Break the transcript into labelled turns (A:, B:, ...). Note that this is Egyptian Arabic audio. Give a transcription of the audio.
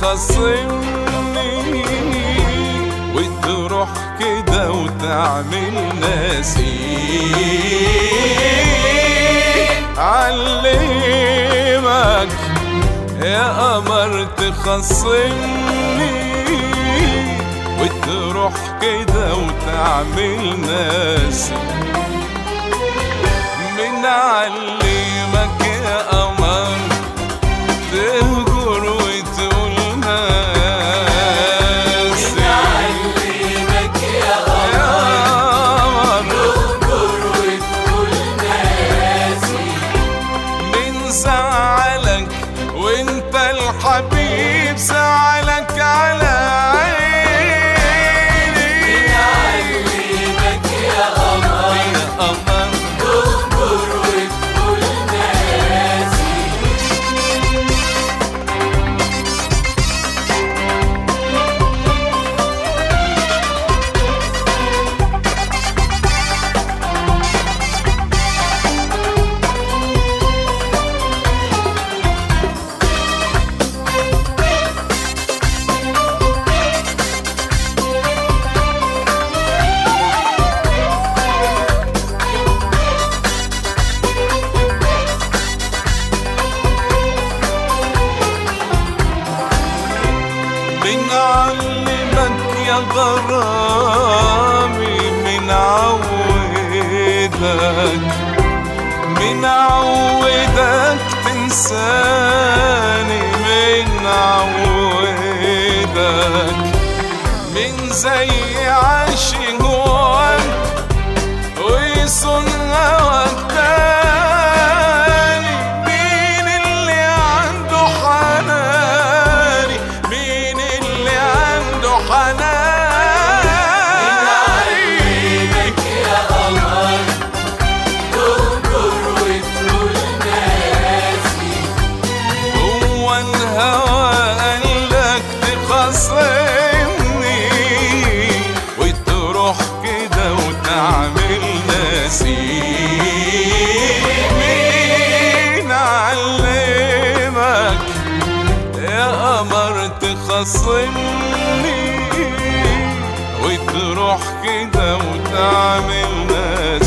A: تخصمني وتروح كده وتعمل ناسي علمك يا قمر تخصمني وتروح كده وتعمل ناسي من علمك يا قمر تهجر وتقول ناسي
B: علمك يا
A: يا قمر
B: قمر وتقول ناسي
A: من زعلك وانت الحبيب زعلك على عيني
B: علمك يا قمر
A: يا قمر
B: قمر وتقول ناسي
A: من علمك يا غرامي من عودك من عودك تنساني من عودك من زي عاشق هواك ويصن هواك تاني مين اللي عنده حناني مين اللي عنده حناني
B: علمك يا قمر قمر وتقول ناسي
A: هو الهوى قالك تخصمني وتروح كده وتعمل ناسي مين علمك يا قمر تخصمني وتروح كده وتعمل ناسي